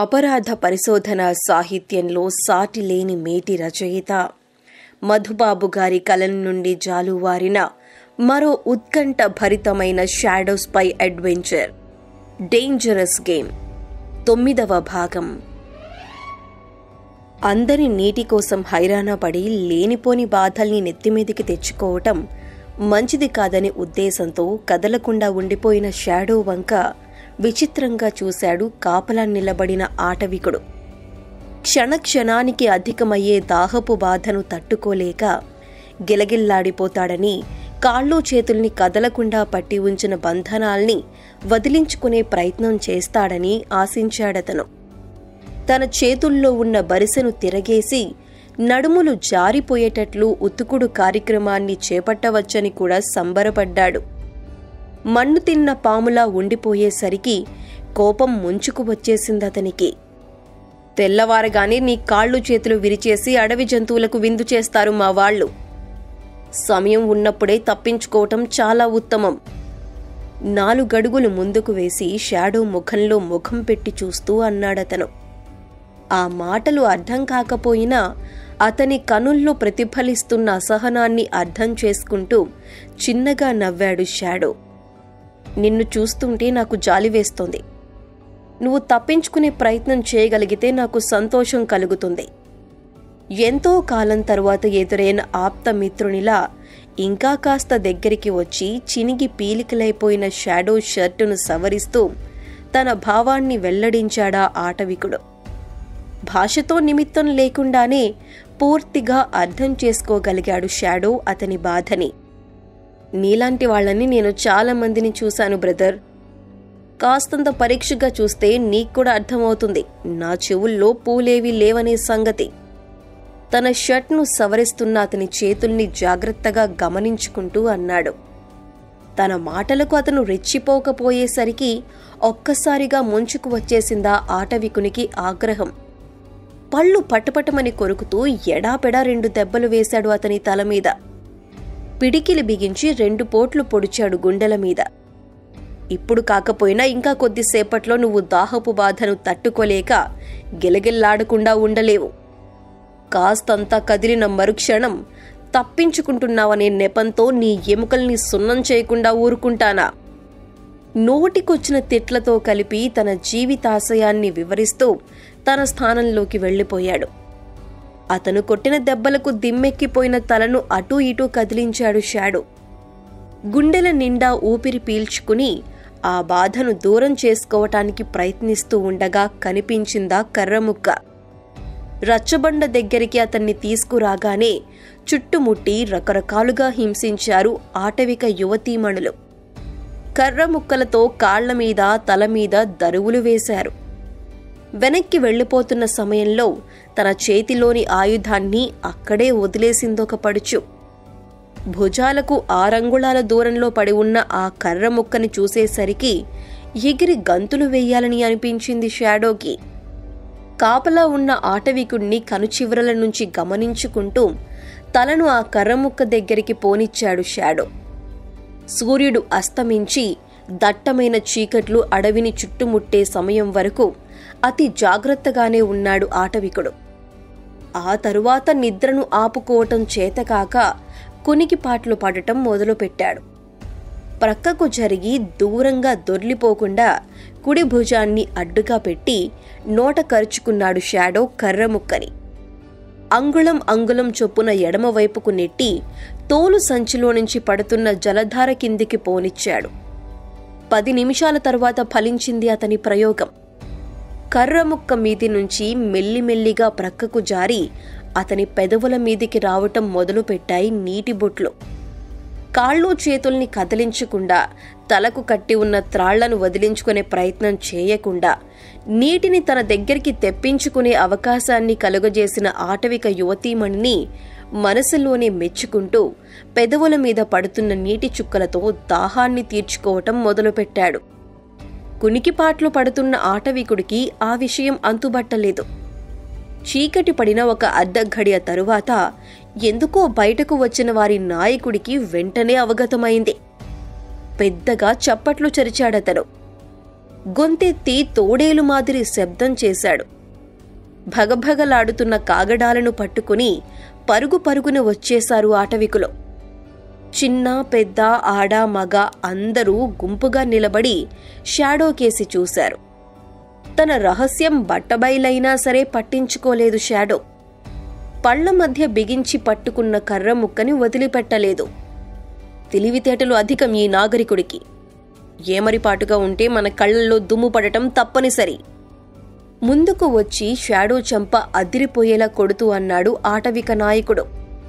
అపరాధ పరిశోధన సాహిత్యంలో సాటి లేని మేటి రచయిత మధుబాబు గారి కలం నుండి జాలువారిన మరో ఉత్కంఠ భరితమైన షాడోస్ పై అడ్వెంచర్ డేంజరస్ గేమ్ తొమ్మిదవ భాగం అందరి నీటి కోసం హైరాణ పడి లేనిపోని బాధల్ని నెత్తిమీదికి తెచ్చుకోవటం మంచిది కాదనే ఉద్దేశంతో కదలకుండా ఉండిపోయిన షాడో వంక విచిత్రంగా చూశాడు కాపలా నిలబడిన ఆటవికుడు క్షణక్షణానికి అధికమయ్యే దాహపు బాధను తట్టుకోలేక గిలగిల్లాడిపోతాడని కాళ్ళు చేతుల్ని కదలకుండా పట్టి ఉంచిన బంధనాల్ని వదిలించుకునే ప్రయత్నం చేస్తాడని ఆశించాడతను తన చేతుల్లో ఉన్న బరిసెను తిరగేసి నడుములు జారిపోయేటట్లు ఉతుకుడు కార్యక్రమాన్ని చేపట్టవచ్చని కూడా సంబరపడ్డాడు మన్ను తిన్న పాములా ఉండిపోయేసరికి కోపం ముంచుకు వచ్చేసిందతనికి తెల్లవారగానే నీ కాళ్ళు చేతులు విరిచేసి అడవి జంతువులకు విందు చేస్తారు మా వాళ్ళు సమయం ఉన్నప్పుడే తప్పించుకోవటం చాలా ఉత్తమం నాలుగడుగులు ముందుకు వేసి షాడో ముఖంలో ముఖం పెట్టి చూస్తూ అన్నాడతను ఆ మాటలు అర్థం కాకపోయినా అతని కనుల్లో ప్రతిఫలిస్తున్న అసహనాన్ని అర్థం చేసుకుంటూ చిన్నగా నవ్వాడు షాడో నిన్ను చూస్తుంటే నాకు జాలి వేస్తోంది నువ్వు తప్పించుకునే ప్రయత్నం చేయగలిగితే నాకు సంతోషం కలుగుతుంది ఎంతో కాలం తరువాత ఎదురైన ఆప్త మిత్రునిలా ఇంకా కాస్త దగ్గరికి వచ్చి చినిగి పీలికలైపోయిన షాడో షర్టును సవరిస్తూ తన భావాన్ని వెల్లడించాడా ఆటవికుడు భాషతో నిమిత్తం లేకుండానే పూర్తిగా అర్థం చేసుకోగలిగాడు షాడో అతని బాధని నీలాంటి వాళ్ళని నేను చాలా మందిని చూశాను బ్రదర్ కాస్తంత పరీక్షగా చూస్తే నీకు కూడా అర్థమవుతుంది నా చెవుల్లో పూలేవి లేవనే సంగతి తన షర్ట్ను సవరిస్తున్న అతని చేతుల్ని జాగ్రత్తగా గమనించుకుంటూ అన్నాడు తన మాటలకు అతను రెచ్చిపోకపోయేసరికి ఒక్కసారిగా ముంచుకు వచ్చేసిందా ఆటవికునికి ఆగ్రహం పళ్ళు పటపటమని కొరుకుతూ ఎడాపెడా రెండు దెబ్బలు వేశాడు అతని తల మీద పిడికిలి బిగించి రెండు పోట్లు పొడిచాడు గుండెల మీద ఇప్పుడు కాకపోయినా ఇంకా కొద్దిసేపట్లో నువ్వు దాహపు బాధను తట్టుకోలేక గిలగిల్లాడకుండా ఉండలేవు కాస్తంతా కదిలిన మరుక్షణం తప్పించుకుంటున్నావనే నెపంతో నీ ఎముకల్ని సున్నం చేయకుండా ఊరుకుంటానా నోటికొచ్చిన తిట్లతో కలిపి తన జీవితాశయాన్ని వివరిస్తూ తన స్థానంలోకి వెళ్ళిపోయాడు అతను కొట్టిన దెబ్బలకు దిమ్మెక్కిపోయిన తలను అటూ ఇటూ కదిలించాడు షాడో గుండెల నిండా ఊపిరి పీల్చుకుని ఆ బాధను దూరం చేసుకోవటానికి ప్రయత్నిస్తూ ఉండగా కనిపించిందా కర్రముక్క రచ్చబండ దగ్గరికి అతన్ని తీసుకురాగానే చుట్టుముట్టి రకరకాలుగా హింసించారు ఆటవిక యువతీమణులు కర్ర ముక్కలతో కాళ్ల మీద తల మీద దరువులు వేశారు వెనక్కి వెళ్లిపోతున్న సమయంలో తన చేతిలోని ఆయుధాన్ని అక్కడే వదిలేసిందొక పడుచు భుజాలకు ఆరంగుళాల దూరంలో పడి ఉన్న ఆ కర్ర ముక్కని చూసేసరికి ఎగిరి గంతులు వెయ్యాలని అనిపించింది షాడోకి కాపలా ఉన్న ఆటవికుణ్ణి కనుచివరల నుంచి గమనించుకుంటూ తలను ఆ కర్రముక్క దగ్గరికి పోనిచ్చాడు షాడో సూర్యుడు అస్తమించి దట్టమైన చీకట్లు అడవిని చుట్టుముట్టే సమయం వరకు అతి జాగ్రత్తగానే ఉన్నాడు ఆటవికుడు ఆ తరువాత నిద్రను ఆపుకోవటం చేతకాక కునికిపాట్లు పడటం మొదలుపెట్టాడు ప్రక్కకు జరిగి దూరంగా దొర్లిపోకుండా కుడి భుజాన్ని అడ్డుగా పెట్టి నోట కరుచుకున్నాడు షాడో కర్రముక్కని అంగుళం అంగుళం చొప్పున ఎడమవైపుకు నెట్టి తోలు సంచిలో నుంచి పడుతున్న జలధార కిందికి పోనిచ్చాడు పది నిమిషాల తరువాత ఫలించింది అతని ప్రయోగం కర్రముక్క మీది నుంచి మెల్లిమెల్లిగా ప్రక్కకు జారి అతని పెదవుల మీదికి రావటం మొదలుపెట్టాయి నీటి బొట్లు కాళ్ళు చేతుల్ని కదిలించకుండా తలకు కట్టి ఉన్న త్రాళ్లను వదిలించుకునే ప్రయత్నం చేయకుండా నీటిని తన దగ్గరికి తెప్పించుకునే అవకాశాన్ని కలుగజేసిన ఆటవిక యువతీమణిని మనసులోనే మెచ్చుకుంటూ పెదవుల మీద పడుతున్న నీటి చుక్కలతో దాహాన్ని తీర్చుకోవటం మొదలుపెట్టాడు కునికిపాట్లు పడుతున్న ఆటవికుడికి ఆ విషయం అంతుబట్టలేదు చీకటి పడిన ఒక అర్ధఘడియ తరువాత ఎందుకో బయటకు వచ్చిన వారి నాయకుడికి వెంటనే అవగతమైంది పెద్దగా చప్పట్లు చరిచాడతను గొంతెత్తి తోడేలు మాదిరి శబ్దం చేశాడు భగభగలాడుతున్న కాగడాలను పట్టుకుని పరుగు పరుగున వచ్చేశారు ఆటవికులు చిన్న పెద్ద ఆడ మగ అందరూ గుంపుగా నిలబడి షాడో కేసి చూశారు తన రహస్యం బట్టబయలైనా సరే పట్టించుకోలేదు షాడో పళ్ల మధ్య బిగించి పట్టుకున్న కర్ర ముక్కని వదిలిపెట్టలేదు తెలివితేటలు అధికం ఈ నాగరికుడికి ఏమరిపాటుగా ఉంటే మన కళ్ళల్లో దుమ్ము పడటం తప్పనిసరి ముందుకు వచ్చి షాడో చంప అదిరిపోయేలా కొడుతూ అన్నాడు ఆటవిక నాయకుడు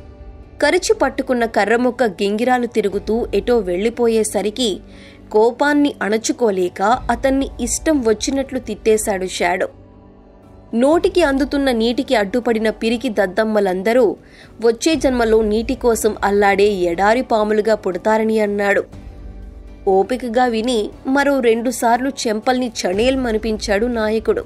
కరిచి పట్టుకున్న కర్రముక్క గింగిరాలు తిరుగుతూ ఎటో వెళ్లిపోయేసరికి కోపాన్ని అణచుకోలేక అతన్ని ఇష్టం వచ్చినట్లు తిట్టేశాడు షాడో నోటికి అందుతున్న నీటికి అడ్డుపడిన పిరికి దద్దమ్మలందరూ వచ్చే జన్మలో నీటి కోసం అల్లాడే ఎడారి పాములుగా పుడతారని అన్నాడు ఓపికగా విని మరో రెండుసార్లు చెంపల్ని చణేల్మనిపించాడు నాయకుడు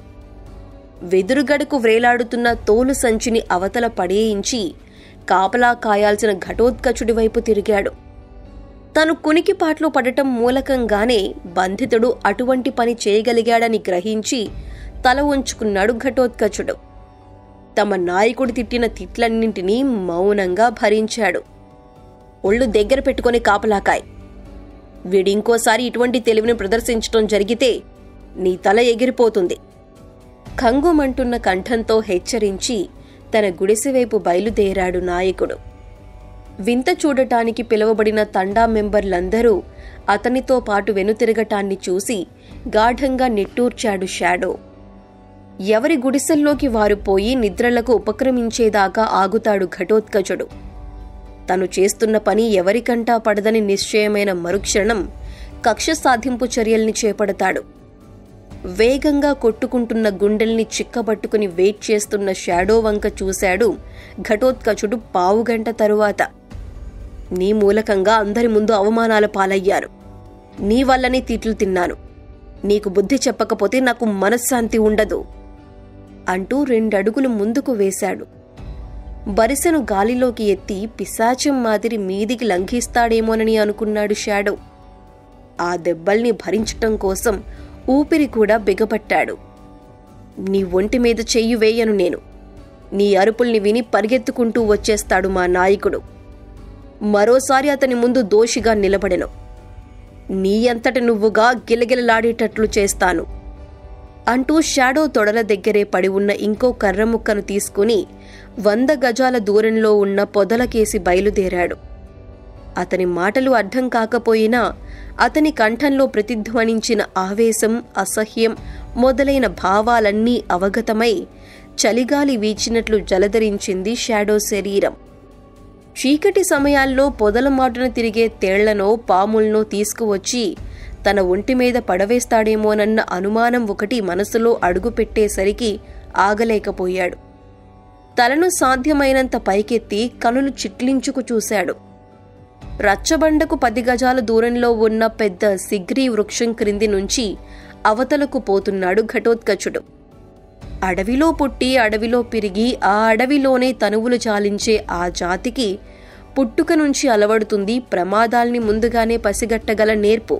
వెదురుగడకు వ్రేలాడుతున్న తోలు సంచిని అవతల పడేయించి కాపలా కాయాల్సిన ఘటోత్కచుడి వైపు తిరిగాడు తను కునికిపాట్లో పడటం మూలకంగానే బంధితుడు అటువంటి పని చేయగలిగాడని గ్రహించి తల ఉంచుకున్నాడు ఘటోత్కచుడు తమ నాయకుడు తిట్టిన తిట్లన్నింటినీ మౌనంగా భరించాడు ఒళ్ళు దగ్గర పెట్టుకుని కాపలాకాయ్ వీడింకోసారి ఇటువంటి తెలివిని ప్రదర్శించటం జరిగితే నీ తల ఎగిరిపోతుంది కంగుమంటున్న కంఠంతో హెచ్చరించి తన గుడిసెవైపు బయలుదేరాడు నాయకుడు వింత చూడటానికి పిలువబడిన తండా మెంబర్లందరూ అతనితో పాటు వెనుతిరగటాన్ని చూసి గాఢంగా నిట్టూర్చాడు షాడో ఎవరి గుడిసెల్లోకి వారు పోయి నిద్రలకు ఉపక్రమించేదాకా ఆగుతాడు ఘటోత్కచుడు తను చేస్తున్న పని ఎవరికంటా పడదని నిశ్చయమైన మరుక్షణం కక్ష సాధింపు చర్యల్ని చేపడతాడు వేగంగా కొట్టుకుంటున్న గుండెల్ని చిక్కబట్టుకుని వెయిట్ చేస్తున్న షాడో వంక చూశాడు ఘటోత్కచుడు పావుగంట తరువాత నీ మూలకంగా అందరి ముందు అవమానాల పాలయ్యారు నీ వల్లనే తిట్లు తిన్నాను నీకు బుద్ధి చెప్పకపోతే నాకు మనశ్శాంతి ఉండదు అంటూ రెండడుగులు ముందుకు వేశాడు బరిసెను గాలిలోకి ఎత్తి పిశాచం మాదిరి మీదికి లంఘిస్తాడేమోనని అనుకున్నాడు షాడో ఆ దెబ్బల్ని భరించటం కోసం ఊపిరి కూడా బిగపట్టాడు నీ ఒంటి మీద చెయ్యి వేయను నేను నీ అరుపుల్ని విని పరిగెత్తుకుంటూ వచ్చేస్తాడు మా నాయకుడు మరోసారి అతని ముందు దోషిగా నిలబడెను నీ అంతటి నువ్వుగా గిలగిలలాడేటట్లు చేస్తాను అంటూ షాడో తొడల దగ్గరే పడి ఉన్న ఇంకో కర్ర ముక్కను తీసుకుని వంద గజాల దూరంలో ఉన్న పొదలకేసి బయలుదేరాడు అతని మాటలు అర్థం కాకపోయినా అతని కంఠంలో ప్రతిధ్వనించిన ఆవేశం అసహ్యం మొదలైన భావాలన్నీ అవగతమై చలిగాలి వీచినట్లు జలధరించింది షాడో శరీరం చీకటి సమయాల్లో పొదల మాటున తిరిగే తేళ్లనో పాముల్నో తీసుకువచ్చి తన ఒంటి మీద పడవేస్తాడేమోనన్న అనుమానం ఒకటి మనసులో అడుగుపెట్టేసరికి ఆగలేకపోయాడు తలను సాధ్యమైనంత పైకెత్తి కనులు చిట్లించుకు చూశాడు రచ్చబండకు పది గజాల దూరంలో ఉన్న పెద్ద సిగ్రీ వృక్షం క్రింది నుంచి అవతలకు పోతున్నాడు ఘటోత్కచుడు అడవిలో పుట్టి అడవిలో పెరిగి ఆ అడవిలోనే తనువులు చాలించే ఆ జాతికి పుట్టుక నుంచి అలవడుతుంది ప్రమాదాల్ని ముందుగానే పసిగట్టగల నేర్పు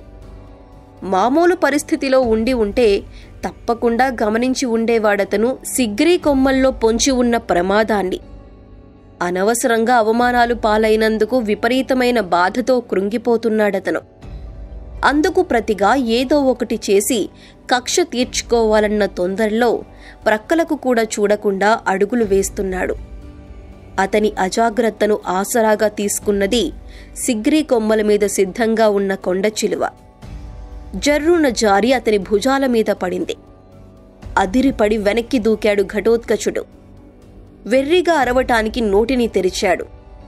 మామూలు పరిస్థితిలో ఉండి ఉంటే తప్పకుండా గమనించి ఉండేవాడతను సిగ్రీ కొమ్మల్లో పొంచి ఉన్న ప్రమాదాన్ని అనవసరంగా అవమానాలు పాలైనందుకు విపరీతమైన బాధతో కృంగిపోతున్నాడతను అందుకు ప్రతిగా ఏదో ఒకటి చేసి కక్ష తీర్చుకోవాలన్న తొందరలో ప్రక్కలకు కూడా చూడకుండా అడుగులు వేస్తున్నాడు అతని అజాగ్రత్తను ఆసరాగా తీసుకున్నది సిగ్రీ కొమ్మల మీద సిద్ధంగా ఉన్న కొండ చిలువ జర్రున జారి అతని భుజాల మీద పడింది అదిరిపడి వెనక్కి దూకాడు ఘటోత్కచుడు వెర్రిగా అరవటానికి నోటిని తెరిచాడు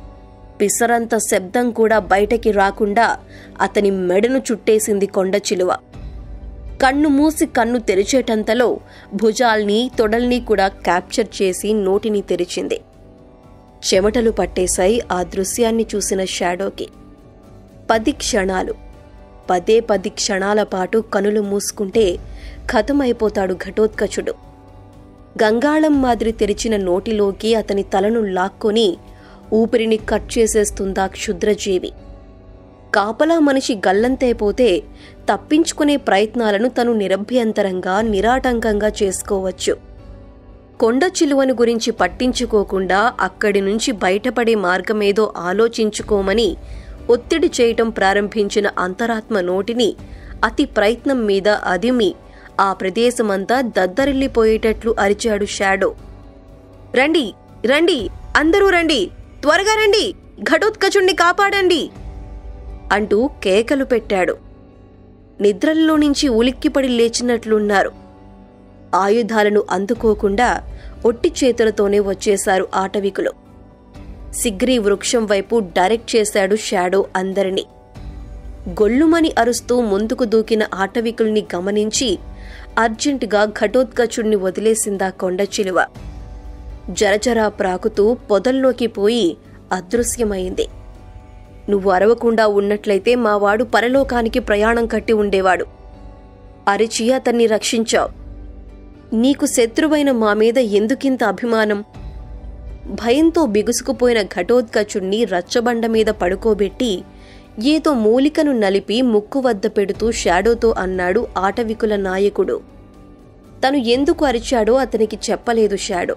పిసరంత శబ్దం కూడా బయటకి రాకుండా అతని మెడను చుట్టేసింది కొండ చిలువ కన్ను మూసి కన్ను తెరిచేటంతలో భుజాల్ని తొడల్ని కూడా క్యాప్చర్ చేసి నోటిని తెరిచింది చెమటలు పట్టేశాయి ఆ దృశ్యాన్ని చూసిన షాడోకి పది క్షణాలు పదే పది క్షణాల పాటు కనులు మూసుకుంటే ఖతమైపోతాడు ఘటోత్కచుడు గంగాళం మాదిరి తెరిచిన నోటిలోకి అతని తలను లాక్కొని ఊపిరిని కట్ చేసేస్తుందా క్షుద్రజీవి కాపలా మనిషి గల్లంతైపోతే తప్పించుకునే ప్రయత్నాలను తను నిరభ్యంతరంగా నిరాటంకంగా చేసుకోవచ్చు కొండ చిలువను గురించి పట్టించుకోకుండా అక్కడి నుంచి బయటపడే మార్గమేదో ఆలోచించుకోమని ఒత్తిడి చేయటం ప్రారంభించిన అంతరాత్మ నోటిని అతి ప్రయత్నం మీద అదిమి ఆ ప్రదేశమంతా దద్దరిల్లిపోయేటట్లు అరిచాడు షాడో రండి రండి అందరూ రండి త్వరగా రండి ఘటోత్కచుణ్ణి కాపాడండి అంటూ కేకలు పెట్టాడు నిద్రల్లో నుంచి ఉలిక్కిపడి లేచినట్లున్నారు ఆయుధాలను అందుకోకుండా ఒట్టి చేతులతోనే వచ్చేశారు ఆటవికులు సిగ్రీ వృక్షం వైపు డైరెక్ట్ చేశాడు షాడో అందరినీ గొల్లుమని అరుస్తూ ముందుకు దూకిన ఆటవికుల్ని గమనించి అర్జెంటుగా ఘటోత్కచుణ్ణి వదిలేసిందా కొండ చిలువ జరజరా ప్రాకుతూ పొదల్లోకి పోయి అదృశ్యమైంది నువ్వు అరవకుండా ఉన్నట్లయితే మావాడు పరలోకానికి ప్రయాణం కట్టి ఉండేవాడు అరిచి అతన్ని రక్షించావు నీకు శత్రువైన మా మీద ఎందుకింత అభిమానం భయంతో బిగుసుకుపోయిన ఘటోత్కచుణ్ణి రచ్చబండ మీద పడుకోబెట్టి ఏదో మూలికను నలిపి ముక్కు వద్ద పెడుతూ షాడోతో అన్నాడు ఆటవికుల నాయకుడు తను ఎందుకు అరిచాడో అతనికి చెప్పలేదు షాడో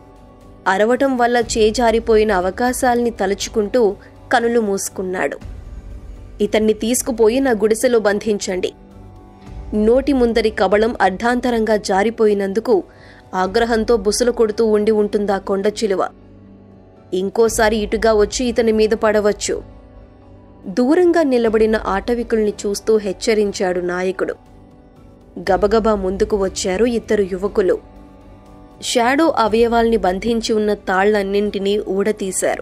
అరవటం వల్ల చేజారిపోయిన అవకాశాల్ని తలుచుకుంటూ కనులు మూసుకున్నాడు ఇతన్ని తీసుకుపోయి నా గుడిసెలో బంధించండి నోటి ముందరి కబళం అర్ధాంతరంగా జారిపోయినందుకు ఆగ్రహంతో బుసలు కొడుతూ ఉండి ఉంటుందా కొండ చిలువ ఇంకోసారి ఇటుగా వచ్చి ఇతని మీద పడవచ్చు దూరంగా నిలబడిన ఆటవికుల్ని చూస్తూ హెచ్చరించాడు నాయకుడు గబగబా ముందుకు వచ్చారు ఇద్దరు యువకులు షాడో అవయవాల్ని బంధించి ఉన్న తాళ్లన్నింటినీ ఊడతీశారు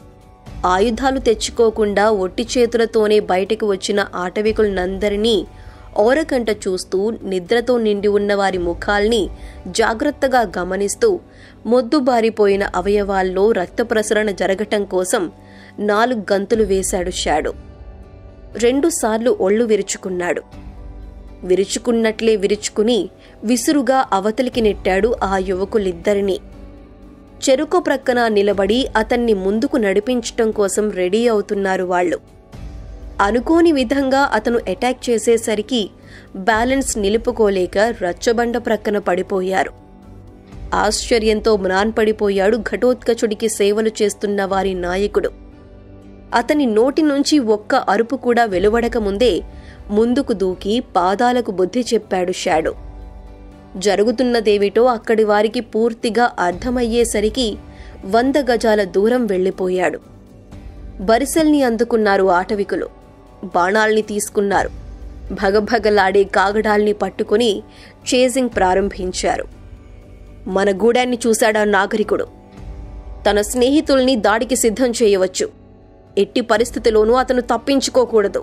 ఆయుధాలు తెచ్చుకోకుండా ఒట్టి చేతులతోనే బయటకు వచ్చిన ఆటవికులనందరినీ ఓరకంట చూస్తూ నిద్రతో నిండి ఉన్న వారి ముఖాల్ని జాగ్రత్తగా గమనిస్తూ మొద్దుబారిపోయిన అవయవాల్లో రక్త ప్రసరణ జరగటం కోసం నాలుగు గంతులు వేశాడు షాడో రెండుసార్లు ఒళ్ళు విరుచుకున్నాడు విరుచుకున్నట్లే విరుచుకుని విసురుగా అవతలికి నెట్టాడు ఆ యువకులిద్దరినీ చెరుకు ప్రక్కన నిలబడి అతన్ని ముందుకు నడిపించటం కోసం రెడీ అవుతున్నారు వాళ్ళు అనుకోని విధంగా అతను అటాక్ చేసేసరికి బ్యాలెన్స్ నిలుపుకోలేక రచ్చబండ ప్రక్కన పడిపోయారు ఆశ్చర్యంతో మ్రాన్పడిపోయాడు ఘటోత్కచుడికి సేవలు చేస్తున్న వారి నాయకుడు అతని నోటి నుంచి ఒక్క అరుపు కూడా వెలువడక ముందే ముందుకు దూకి పాదాలకు బుద్ధి చెప్పాడు షాడో జరుగుతున్నదేమిటో అక్కడి వారికి పూర్తిగా అర్థమయ్యేసరికి వంద గజాల దూరం వెళ్ళిపోయాడు బరిసెల్ని అందుకున్నారు ఆటవికులు బాణాల్ని తీసుకున్నారు భగభగలాడే కాగడాల్ని పట్టుకుని చేజింగ్ ప్రారంభించారు మన గూడాన్ని చూశాడా నాగరికుడు తన స్నేహితుల్ని దాడికి సిద్ధం చేయవచ్చు ఎట్టి పరిస్థితిలోనూ అతను తప్పించుకోకూడదు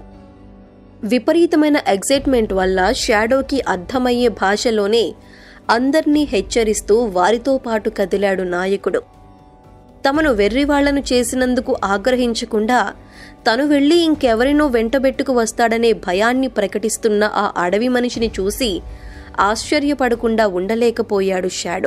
విపరీతమైన ఎగ్జైట్మెంట్ వల్ల షాడోకి అర్థమయ్యే భాషలోనే అందర్నీ హెచ్చరిస్తూ వారితో పాటు కదిలాడు నాయకుడు తమను వెర్రివాళ్లను చేసినందుకు ఆగ్రహించకుండా తను వెళ్లి ఇంకెవరినో వెంటబెట్టుకు వస్తాడనే భయాన్ని ప్రకటిస్తున్న ఆ అడవి మనిషిని చూసి ఆశ్చర్యపడకుండా ఉండలేకపోయాడు షాడో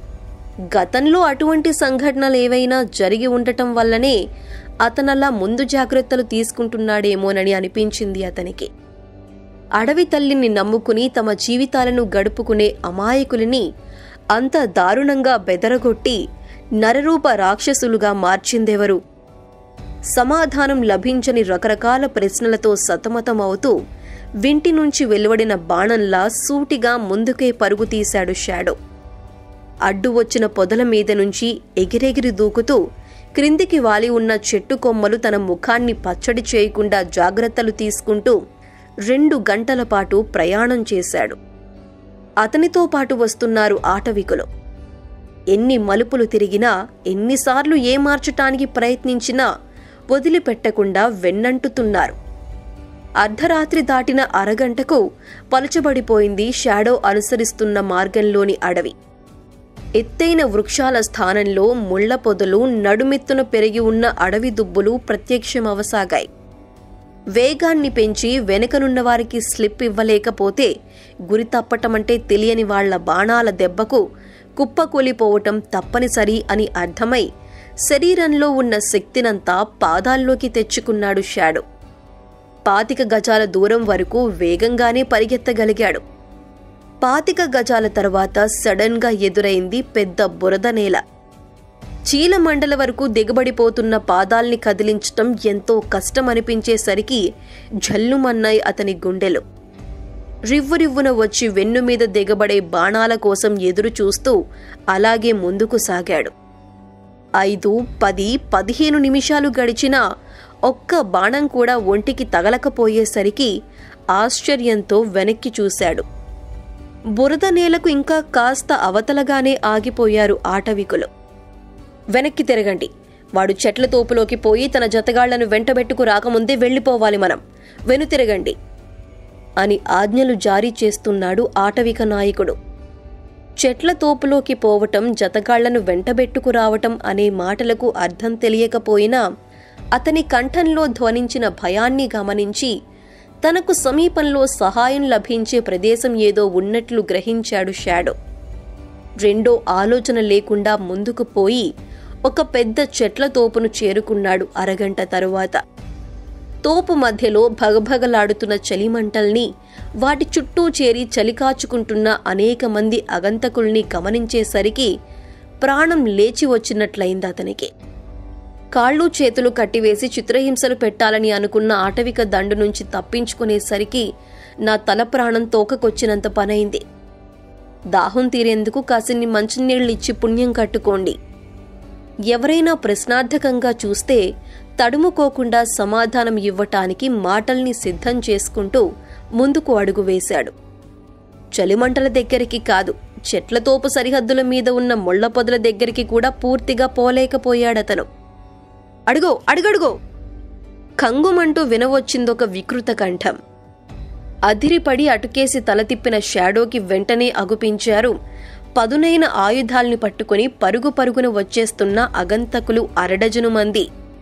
గతంలో అటువంటి సంఘటనలు ఏవైనా జరిగి ఉండటం వల్లనే అతనలా ముందు జాగ్రత్తలు తీసుకుంటున్నాడేమోనని అనిపించింది అతనికి అడవి తల్లిని నమ్ముకుని తమ జీవితాలను గడుపుకునే అమాయకులని అంత దారుణంగా బెదరగొట్టి నరరూప రాక్షసులుగా మార్చిందెవరు సమాధానం లభించని రకరకాల ప్రశ్నలతో సతమతమవుతూ వింటి నుంచి వెలువడిన బాణంలా సూటిగా ముందుకే పరుగు తీశాడు షాడో అడ్డు వచ్చిన పొదల మీద నుంచి ఎగిరెగిరి దూకుతూ క్రిందికి వాలి ఉన్న చెట్టు కొమ్మలు తన ముఖాన్ని పచ్చడి చేయకుండా జాగ్రత్తలు తీసుకుంటూ రెండు గంటల పాటు ప్రయాణం చేశాడు అతనితో పాటు వస్తున్నారు ఆటవికులు ఎన్ని మలుపులు తిరిగినా ఎన్నిసార్లు ఏమార్చటానికి ప్రయత్నించినా వదిలిపెట్టకుండా వెన్నంటుతున్నారు అర్ధరాత్రి దాటిన అరగంటకు పలుచబడిపోయింది షాడో అనుసరిస్తున్న మార్గంలోని అడవి ఎత్తైన వృక్షాల స్థానంలో ముళ్ల పొదలు నడుమెత్తున పెరిగి ఉన్న అడవి దుబ్బులు ప్రత్యక్షమవసాగాయి వేగాన్ని పెంచి వెనకనున్న వారికి స్లిప్ ఇవ్వలేకపోతే గురి తప్పటమంటే తెలియని వాళ్ల బాణాల దెబ్బకు కుప్పకూలిపోవటం తప్పనిసరి అని అర్థమై శరీరంలో ఉన్న శక్తినంతా పాదాల్లోకి తెచ్చుకున్నాడు షాడో పాతిక గజాల దూరం వరకు వేగంగానే పరిగెత్తగలిగాడు పాతిక గజాల తర్వాత సడన్ గా ఎదురైంది పెద్ద బురద నేల చీలమండల వరకు దిగబడిపోతున్న పాదాల్ని కదిలించటం ఎంతో కష్టమనిపించేసరికి జల్లుమన్నాయి అతని గుండెలు రివ్వురివ్వున వచ్చి వెన్ను మీద దిగబడే బాణాల కోసం ఎదురు చూస్తూ అలాగే ముందుకు సాగాడు ఐదు పది పదిహేను నిమిషాలు గడిచినా ఒక్క బాణం కూడా ఒంటికి తగలకపోయేసరికి ఆశ్చర్యంతో వెనక్కి చూశాడు బురద నేలకు ఇంకా కాస్త అవతలగానే ఆగిపోయారు ఆటవికులు వెనక్కి తిరగండి వాడు చెట్ల తోపులోకి పోయి తన జతగాళ్లను వెంటబెట్టుకు రాకముందే వెళ్ళిపోవాలి మనం వెనుతిరగండి అని ఆజ్ఞలు జారీ చేస్తున్నాడు ఆటవిక నాయకుడు చెట్ల తోపులోకి పోవటం జతగాళ్లను వెంటబెట్టుకు రావటం అనే మాటలకు అర్థం తెలియకపోయినా అతని కంఠంలో ధ్వనించిన భయాన్ని గమనించి తనకు సమీపంలో సహాయం లభించే ప్రదేశం ఏదో ఉన్నట్లు గ్రహించాడు షాడో రెండో ఆలోచన లేకుండా ముందుకు పోయి ఒక పెద్ద చెట్ల తోపును చేరుకున్నాడు అరగంట తరువాత తోపు మధ్యలో భగభగలాడుతున్న చలిమంటల్ని వాటి చుట్టూ చేరి చలికాచుకుంటున్న అనేక మంది అగంతకుల్ని గమనించేసరికి ప్రాణం లేచి వచ్చినట్లయింది అతనికి కాళ్ళు చేతులు కట్టివేసి చిత్రహింసలు పెట్టాలని అనుకున్న ఆటవిక దండు నుంచి తప్పించుకునేసరికి నా తల ప్రాణం తోకకొచ్చినంత పనైంది దాహం తీరేందుకు కాసిన్ని మంచినీళ్ళిచ్చి పుణ్యం కట్టుకోండి ఎవరైనా ప్రశ్నార్థకంగా చూస్తే తడుముకోకుండా సమాధానం ఇవ్వటానికి మాటల్ని సిద్ధం చేసుకుంటూ ముందుకు అడుగు వేశాడు చలిమంటల దగ్గరికి కాదు చెట్ల తోపు సరిహద్దుల మీద ఉన్న ముళ్ల పొదల దగ్గరికి కూడా పూర్తిగా పోలేకపోయాడతను అడుగో అడుగడుగో కంగుమంటూ వినవచ్చిందొక వికృత కంఠం అదిరిపడి అటుకేసి తల తిప్పిన షాడోకి వెంటనే అగుపించారు పదునైన ఆయుధాల్ని పట్టుకుని పరుగు పరుగున వచ్చేస్తున్న అగంతకులు అరడజను మంది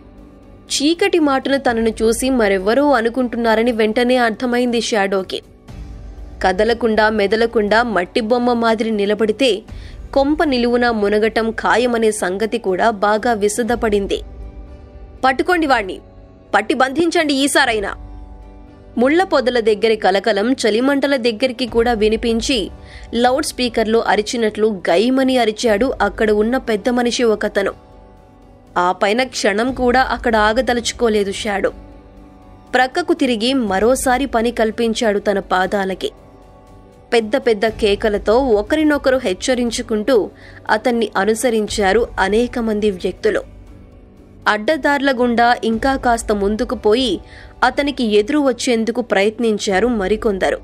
చీకటి మాటను తనను చూసి మరెవ్వరో అనుకుంటున్నారని వెంటనే అర్థమైంది షాడోకి కదలకుండా మెదలకుండా మట్టి బొమ్మ మాదిరి నిలబడితే కొంప నిలువున మునగటం ఖాయమనే సంగతి కూడా బాగా విసుదపడింది పట్టుకోండి వాణ్ణి పట్టి బంధించండి ఈసారైనా ముళ్ల పొదల దగ్గరి కలకలం చలిమంటల దగ్గరికి కూడా వినిపించి లౌడ్ స్పీకర్లో అరిచినట్లు గైమని అరిచాడు అక్కడ ఉన్న పెద్ద మనిషి ఒకతను ఆ పైన క్షణం కూడా అక్కడ ఆగదలుచుకోలేదు షాడో ప్రక్కకు తిరిగి మరోసారి పని కల్పించాడు తన పాదాలకి పెద్ద పెద్ద కేకలతో ఒకరినొకరు హెచ్చరించుకుంటూ అతన్ని అనుసరించారు అనేక మంది వ్యక్తులు అడ్డదార్ల గుండా ఇంకా కాస్త ముందుకు పోయి అతనికి ఎదురు వచ్చేందుకు ప్రయత్నించారు మరికొందరు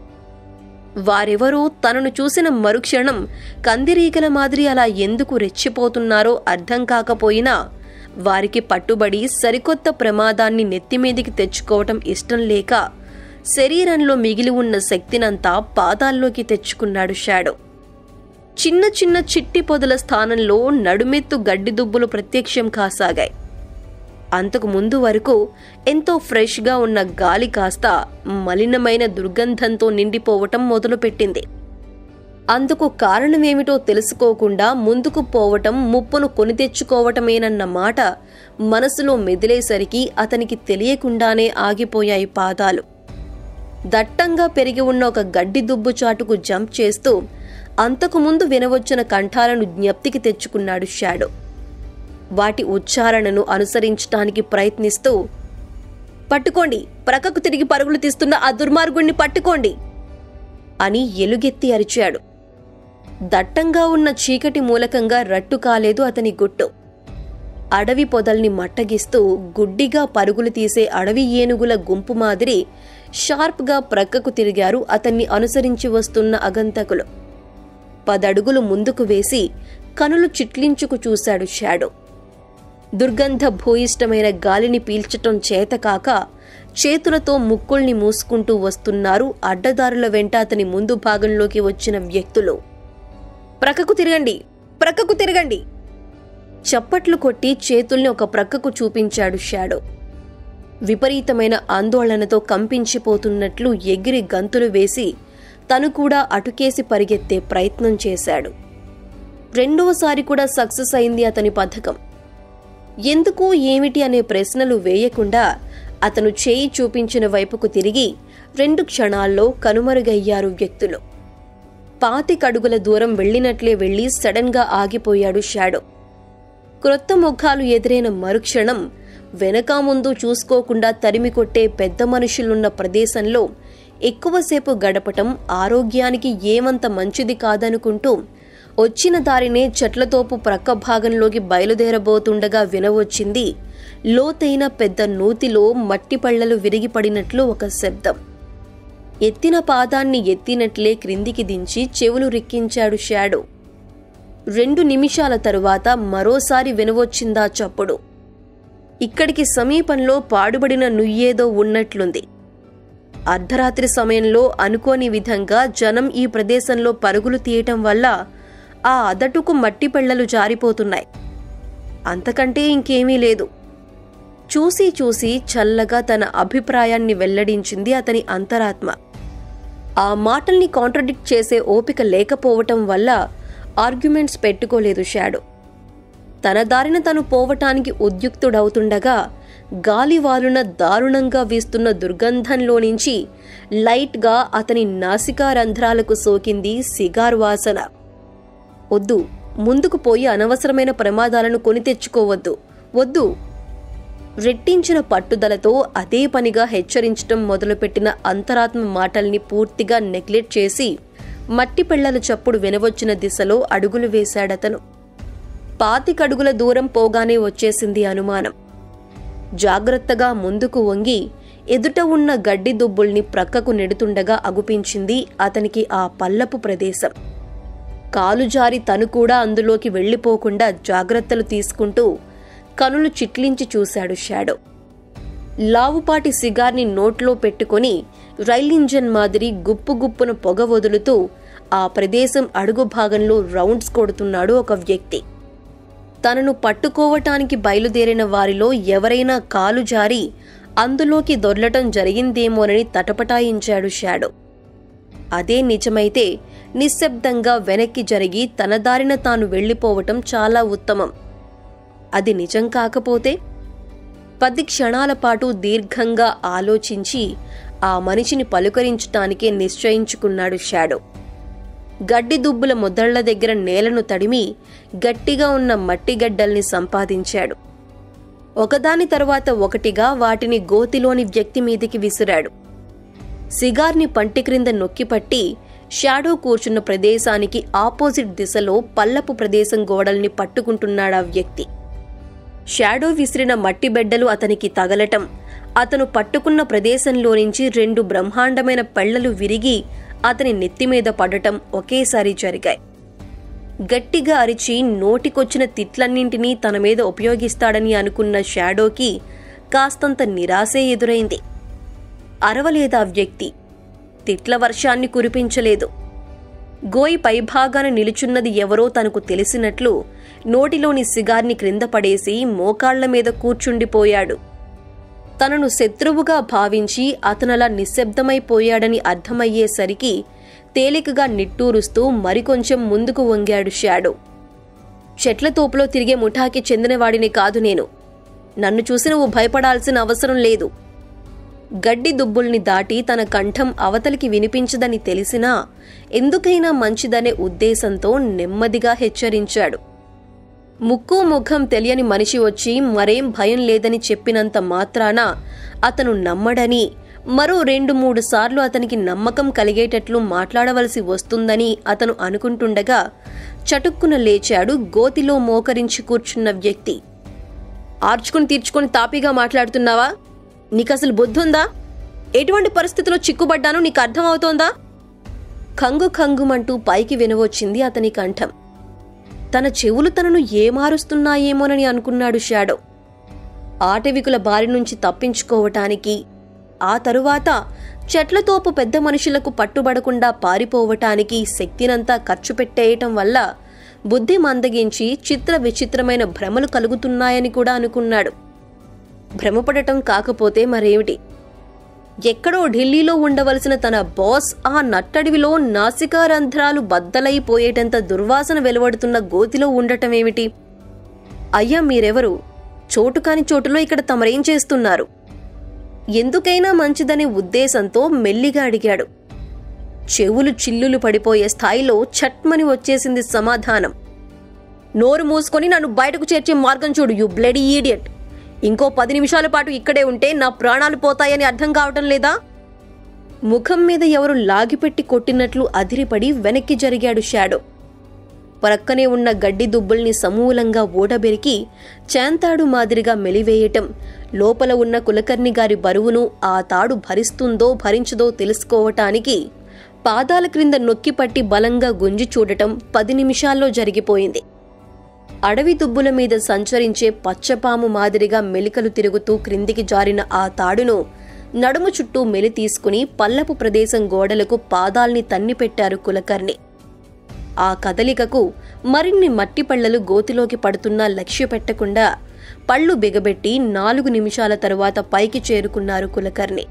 వారెవరూ తనను చూసిన మరుక్షణం కందిరీగల మాదిరి అలా ఎందుకు రెచ్చిపోతున్నారో అర్థం కాకపోయినా వారికి పట్టుబడి సరికొత్త ప్రమాదాన్ని నెత్తిమీదికి తెచ్చుకోవటం ఇష్టం లేక శరీరంలో మిగిలి ఉన్న శక్తినంతా పాదాల్లోకి తెచ్చుకున్నాడు షాడో చిన్న చిన్న చిట్టి పొదల స్థానంలో నడుమెత్తు గడ్డి దుబ్బులు ప్రత్యక్షం కాసాగాయి అంతకు ముందు వరకు ఎంతో ఫ్రెష్గా ఉన్న గాలి కాస్త మలినమైన దుర్గంధంతో నిండిపోవటం మొదలుపెట్టింది అందుకు కారణమేమిటో తెలుసుకోకుండా ముందుకు పోవటం ముప్పును కొని తెచ్చుకోవటమేనన్న మాట మనసులో మెదిలేసరికి అతనికి తెలియకుండానే ఆగిపోయాయి పాదాలు దట్టంగా పెరిగి ఉన్న ఒక గడ్డి దుబ్బు చాటుకు జంప్ చేస్తూ అంతకుముందు వినవచ్చిన కంఠాలను జ్ఞప్తికి తెచ్చుకున్నాడు షాడో వాటి ఉచ్చారణను అనుసరించటానికి ప్రయత్నిస్తూ పట్టుకోండి ప్రక్కకు తిరిగి పరుగులు తీస్తున్న ఆ దుర్మార్గుణ్ణి పట్టుకోండి అని ఎలుగెత్తి అరిచాడు దట్టంగా ఉన్న చీకటి మూలకంగా రట్టు కాలేదు అతని గుట్టు అడవి పొదల్ని మట్టగిస్తూ గుడ్డిగా పరుగులు తీసే అడవి ఏనుగుల గుంపు మాదిరి షార్ప్గా ప్రక్కకు తిరిగారు అతన్ని అనుసరించి వస్తున్న అగంతకులు పదడుగులు ముందుకు వేసి కనులు చిట్లించుకు చూశాడు షాడో దుర్గంధ భూయిష్టమైన గాలిని పీల్చటం చేతకాక చేతులతో ముక్కుల్ని మూసుకుంటూ వస్తున్నారు అడ్డదారుల వెంట అతని ముందు భాగంలోకి వచ్చిన వ్యక్తులు ప్రక్కకు తిరగండి ప్రక్కకు తిరగండి చప్పట్లు కొట్టి చేతుల్ని ఒక ప్రక్కకు చూపించాడు షాడో విపరీతమైన ఆందోళనతో కంపించిపోతున్నట్లు ఎగిరి గంతులు వేసి తను కూడా అటుకేసి పరిగెత్తే ప్రయత్నం చేశాడు రెండవసారి కూడా సక్సెస్ అయింది అతని పథకం ఎందుకు ఏమిటి అనే ప్రశ్నలు వేయకుండా అతను చేయి చూపించిన వైపుకు తిరిగి రెండు క్షణాల్లో కనుమరుగయ్యారు వ్యక్తులు పాతికడుగుల దూరం వెళ్ళినట్లే వెళ్ళి సడన్గా ఆగిపోయాడు షాడో క్రొత్త ముఖాలు ఎదురైన మరుక్షణం వెనక ముందు చూసుకోకుండా తరిమి కొట్టే పెద్ద మనుషులున్న ప్రదేశంలో ఎక్కువసేపు గడపటం ఆరోగ్యానికి ఏమంత మంచిది కాదనుకుంటూ వచ్చిన దారినే చెట్లతోపు ప్రక్క భాగంలోకి బయలుదేరబోతుండగా వినవచ్చింది లోతైన పెద్ద నూతిలో మట్టి పళ్ళలు విరిగిపడినట్లు ఒక శబ్దం ఎత్తిన పాదాన్ని ఎత్తినట్లే క్రిందికి దించి చెవులు రిక్కించాడు షాడో రెండు నిమిషాల తరువాత మరోసారి వినవచ్చిందా చప్పుడు ఇక్కడికి సమీపంలో పాడుబడిన నుయ్యేదో ఉన్నట్లుంది అర్ధరాత్రి సమయంలో అనుకోని విధంగా జనం ఈ ప్రదేశంలో పరుగులు తీయటం వల్ల ఆ అదటుకు మట్టి పెళ్లలు జారిపోతున్నాయి అంతకంటే ఇంకేమీ లేదు చూసి చూసి చల్లగా తన అభిప్రాయాన్ని వెల్లడించింది అతని అంతరాత్మ ఆ మాటల్ని కాంట్రడిక్ట్ చేసే ఓపిక లేకపోవటం వల్ల ఆర్గ్యుమెంట్స్ పెట్టుకోలేదు షాడో తన దారిన తను పోవటానికి ఉద్యుక్తుడవుతుండగా గాలివాలున దారుణంగా వీస్తున్న దుర్గంధంలో నుంచి లైట్గా అతని నాసికా రంధ్రాలకు సోకింది సిగార్ వాసన వద్దు ముందుకు పోయి అనవసరమైన ప్రమాదాలను కొని తెచ్చుకోవద్దు వద్దు రెట్టించిన పట్టుదలతో అదే పనిగా హెచ్చరించటం మొదలుపెట్టిన అంతరాత్మ మాటల్ని పూర్తిగా నెగ్లెక్ట్ చేసి మట్టి పెళ్లల చప్పుడు వినవచ్చిన దిశలో అడుగులు వేశాడతను పాతికడుగుల దూరం పోగానే వచ్చేసింది అనుమానం జాగ్రత్తగా ముందుకు వంగి ఎదుట ఉన్న గడ్డి దుబ్బుల్ని ప్రక్కకు నెడుతుండగా అగుపించింది అతనికి ఆ పల్లపు ప్రదేశం కాలు జారి తను కూడా అందులోకి వెళ్ళిపోకుండా జాగ్రత్తలు తీసుకుంటూ కనులు చిట్లించి చూశాడు షాడో లావుపాటి సిగార్ని నోట్లో పెట్టుకొని రైల్ ఇంజన్ మాదిరి గుప్పు గుప్పున పొగ వదులుతూ ఆ ప్రదేశం అడుగు భాగంలో రౌండ్స్ కొడుతున్నాడు ఒక వ్యక్తి తనను పట్టుకోవటానికి బయలుదేరిన వారిలో ఎవరైనా కాలు జారి అందులోకి దొర్లటం జరిగిందేమోనని తటపటాయించాడు షాడో అదే నిజమైతే నిశ్శబ్దంగా వెనక్కి జరిగి తన దారిన తాను వెళ్ళిపోవటం చాలా ఉత్తమం అది నిజం కాకపోతే పది క్షణాల పాటు దీర్ఘంగా ఆలోచించి ఆ మనిషిని పలుకరించటానికే నిశ్చయించుకున్నాడు షాడో గడ్డి దుబ్బుల ముద్దళ్ల దగ్గర నేలను తడిమి గట్టిగా ఉన్న మట్టి గడ్డల్ని సంపాదించాడు ఒకదాని తరువాత ఒకటిగా వాటిని గోతిలోని వ్యక్తి మీదికి విసిరాడు సిగార్ని పంటి క్రింద నొక్కిపట్టి షాడో కూర్చున్న ప్రదేశానికి ఆపోజిట్ దిశలో పల్లపు ప్రదేశం గోడల్ని పట్టుకుంటున్నాడా వ్యక్తి షాడో విసిరిన మట్టి బెడ్డలు అతనికి తగలటం అతను పట్టుకున్న ప్రదేశంలో నుంచి రెండు బ్రహ్మాండమైన పెళ్లలు విరిగి అతని నెత్తిమీద పడటం ఒకేసారి జరిగాయి గట్టిగా అరిచి నోటికొచ్చిన తిట్లన్నింటినీ తన మీద ఉపయోగిస్తాడని అనుకున్న షాడోకి కాస్తంత నిరాశే ఎదురైంది అరవలేదా వ్యక్తి తిట్ల వర్షాన్ని కురిపించలేదు గోయి పైభాగాన నిలుచున్నది ఎవరో తనకు తెలిసినట్లు నోటిలోని సిగార్ని క్రింద పడేసి మోకాళ్ల మీద కూర్చుండిపోయాడు తనను శత్రువుగా భావించి అతనలా నిశ్శబ్దమైపోయాడని అర్థమయ్యేసరికి తేలికగా నిట్టూరుస్తూ మరికొంచెం ముందుకు వంగాడు షాడో చెట్ల తోపులో తిరిగే ముఠాకి చెందినవాడిని కాదు నేను నన్ను చూసి నువ్వు భయపడాల్సిన అవసరం లేదు గడ్డి దుబ్బుల్ని దాటి తన కంఠం అవతలికి వినిపించదని తెలిసినా ఎందుకైనా మంచిదనే ఉద్దేశంతో నెమ్మదిగా హెచ్చరించాడు ముక్కు ముఖం తెలియని మనిషి వచ్చి మరేం భయం లేదని చెప్పినంత మాత్రాన అతను నమ్మడని మరో రెండు మూడు సార్లు అతనికి నమ్మకం కలిగేటట్లు మాట్లాడవలసి వస్తుందని అతను అనుకుంటుండగా చటుక్కున లేచాడు గోతిలో మోకరించి కూర్చున్న వ్యక్తి ఆర్చుకుని తీర్చుకొని తాపీగా మాట్లాడుతున్నావా నీకసలు బుద్ధుందా ఎటువంటి పరిస్థితిలో చిక్కుబడ్డానో నీకు అర్థమవుతోందా కంగు కంగుమంటూ పైకి వినవచ్చింది అతని కంఠం తన చెవులు తనను ఏమారుస్తున్నాయేమోనని అనుకున్నాడు షాడో ఆటవికుల బారి నుంచి తప్పించుకోవటానికి ఆ తరువాత చెట్లతోపు పెద్ద మనుషులకు పట్టుబడకుండా పారిపోవటానికి శక్తినంతా ఖర్చు పెట్టేయటం వల్ల బుద్ధి మందగించి చిత్ర విచిత్రమైన భ్రమలు కలుగుతున్నాయని కూడా అనుకున్నాడు భ్రమపడటం కాకపోతే మరేమిటి ఎక్కడో ఢిల్లీలో ఉండవలసిన తన బాస్ ఆ నట్టడివిలో నాసికా రంధ్రాలు బద్దలైపోయేటంత దుర్వాసన వెలువడుతున్న గోతిలో ఉండటమేమిటి అయ్యా మీరెవరు చోటు కాని చోటులో ఇక్కడ తమరేం చేస్తున్నారు ఎందుకైనా మంచిదనే ఉద్దేశంతో మెల్లిగా అడిగాడు చెవులు చిల్లులు పడిపోయే స్థాయిలో చట్మని వచ్చేసింది సమాధానం నోరు మూసుకొని నన్ను బయటకు చేర్చే మార్గం చూడు యు బ్లడీ ఈడియట్ ఇంకో పది నిమిషాల పాటు ఇక్కడే ఉంటే నా ప్రాణాలు పోతాయని అర్థం కావటం లేదా ముఖం మీద ఎవరు లాగిపెట్టి కొట్టినట్లు అదిరిపడి వెనక్కి జరిగాడు షాడో ప్రక్కనే ఉన్న గడ్డి దుబ్బుల్ని సమూలంగా ఊడబెరికి చాంతాడు మాదిరిగా మెలివేయటం లోపల ఉన్న కులకర్ణి గారి బరువును ఆ తాడు భరిస్తుందో భరించదో తెలుసుకోవటానికి పాదాల క్రింద నొక్కిపట్టి బలంగా గుంజి చూడటం పది నిమిషాల్లో జరిగిపోయింది అడవి దుబ్బుల మీద సంచరించే పచ్చపాము మాదిరిగా మెలికలు తిరుగుతూ క్రిందికి జారిన ఆ తాడును నడుము చుట్టూ మెలి తీసుకుని పల్లపు ప్రదేశం గోడలకు పాదాల్ని తన్నిపెట్టారు కులకర్ణి ఆ కదలికకు మరిన్ని మట్టి పళ్ళలు గోతిలోకి పడుతున్నా లక్ష్య పెట్టకుండా పళ్ళు బిగబెట్టి నాలుగు నిమిషాల తరువాత పైకి చేరుకున్నారు కులకర్ణి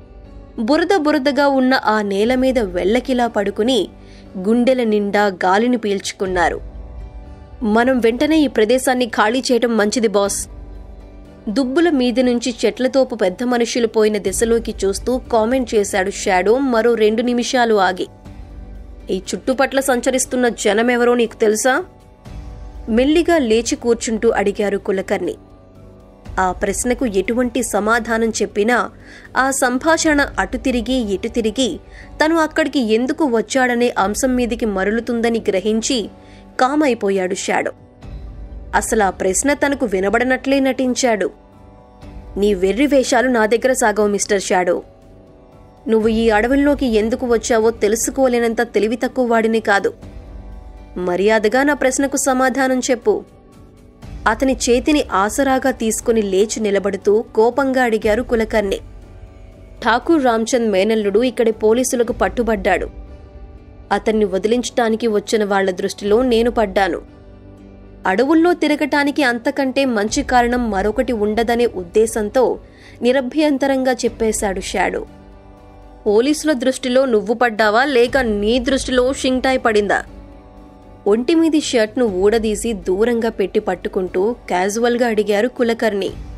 బురద బురదగా ఉన్న ఆ నేల మీద వెల్లకిలా పడుకుని గుండెల నిండా గాలిని పీల్చుకున్నారు మనం వెంటనే ఈ ప్రదేశాన్ని ఖాళీ చేయటం మంచిది బాస్ దుబ్బుల మీద నుంచి చెట్లతోపు పెద్ద మనుషులు పోయిన దిశలోకి చూస్తూ కామెంట్ చేశాడు షాడో మరో రెండు నిమిషాలు ఆగి ఈ చుట్టుపట్ల సంచరిస్తున్న జనమెవరో నీకు తెలుసా మెల్లిగా లేచి కూర్చుంటూ అడిగారు కులకర్ణి ఆ ప్రశ్నకు ఎటువంటి సమాధానం చెప్పినా ఆ సంభాషణ అటు తిరిగి ఇటు తిరిగి తను అక్కడికి ఎందుకు వచ్చాడనే అంశం మీదికి మరులుతుందని గ్రహించి కామైపోయాడు షాడో అసలు ఆ ప్రశ్న తనకు వినబడనట్లే నటించాడు నీ వెర్రి వేషాలు నా దగ్గర సాగవు మిస్టర్ షాడో నువ్వు ఈ అడవుల్లోకి ఎందుకు వచ్చావో తెలుసుకోలేనంత తెలివి తక్కువ వాడిని కాదు మర్యాదగా నా ప్రశ్నకు సమాధానం చెప్పు అతని చేతిని ఆసరాగా తీసుకుని లేచి నిలబడుతూ కోపంగా అడిగారు కులకర్ణి ఠాకూర్ రామ్చంద్ మేనల్లుడు ఇక్కడి పోలీసులకు పట్టుబడ్డాడు అతన్ని వదిలించటానికి వచ్చిన వాళ్ల దృష్టిలో నేను పడ్డాను అడవుల్లో తిరగటానికి అంతకంటే మంచి కారణం మరొకటి ఉండదనే ఉద్దేశంతో నిరభ్యంతరంగా చెప్పేశాడు షాడో పోలీసుల దృష్టిలో నువ్వు పడ్డావా లేక నీ దృష్టిలో షింగ్టాయ్ పడిందా ఒంటిమీది షర్ట్ను ఊడదీసి దూరంగా పెట్టి పట్టుకుంటూ క్యాజువల్గా అడిగారు కులకర్ణి